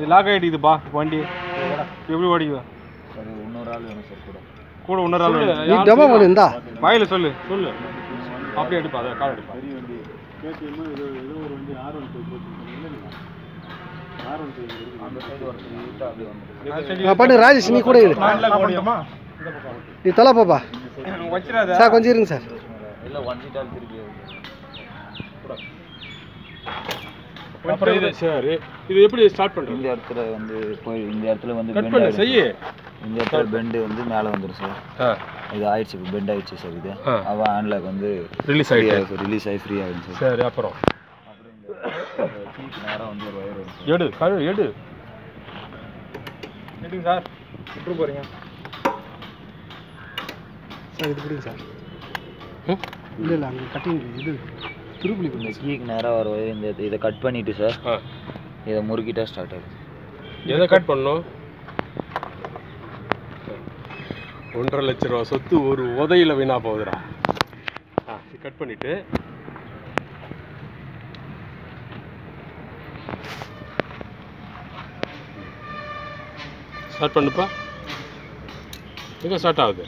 Lock ஆகிடுதுப்பா வண்டி எப்படி ஓடிக்குது சரி இன்னொரு ஆள் வேணும் சார் கூட கூட இன்னொரு ஆள் வேணும். நீ டெமோ பண்ணு இந்தா வாயில சொல்லு சொல்லு அப்படியே எடுப்பா அதை கால் எடுப்பா அந்த சைடு ஒருத்தர் நீட்டாக அப்படியே வந்துருக்கு நான் சரி, நான் பண்ணு ராஜேஷ் நீ கூட இரு நான் ஓடியுமா? நீ தலை பாப்பா வச்சிடாத சார் கொஞ்சம் இருங்க சார் இல்லை வந்துட்டால் திருப்பி அப்புறம் இது சரி இது எப்படி ஸ்டார்ட் பண்றது இந்த இடத்துல வந்து போய் இந்த இடத்துல வந்து கட் bend பண்ணு ஆயிடும் செய்யு சார். இந்த இடத்துல பெண்டு வந்து மேலே வந்துடும் சார் ஆ இது ஆயிடுச்சு இப்போ பெண்ட் ஆயிடுச்சு சார் இது ஆ. அவன் ஹேண்ட்லாக் வந்து ரிலீஸ் ஃப்ரீ ஆயிட்டு ஆகி ரிலீஸ் ஆகி ஃப்ரீ ஆகிடும் சார் சரி அப்புறம் அப்புறம் இந்த கீக்கு நேராக வந்து ஒரு ஒயர் வரும் சார் எடு கழு எடு எடுங்க சார் விட்டு போறீங்க சார் இது பிடிங்க சார் இல்லை இல்லை அங்கே கட்டிங் இது திருப்புளி இந்த கீக்கு நேராக வர ஒயர் இந்த இதை கட் பண்ணிட்டு சார் ஆ இதை முறுக்கிட்டா ஸ்டார்ட் ஆகுது எதை கட் பண்ணணும் ஒன்றரை லட்ச ரூபா சொத்து ஒரு உதையில வீணா போகுதுடா ஆ கட் பண்ணிட்டு ஸ்டார்ட் பண்ணுப்பா எங்கே ஸ்டார்ட் ஆகுது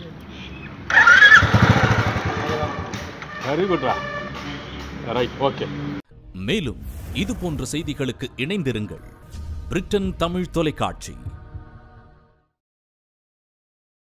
வெரி குட்ரா ரைட் ஓகே மேலும் இது போன்ற செய்திகளுக்கு இணைந்திருங்கள் பிரிட்டன் தமிழ் தொலைக்காட்சி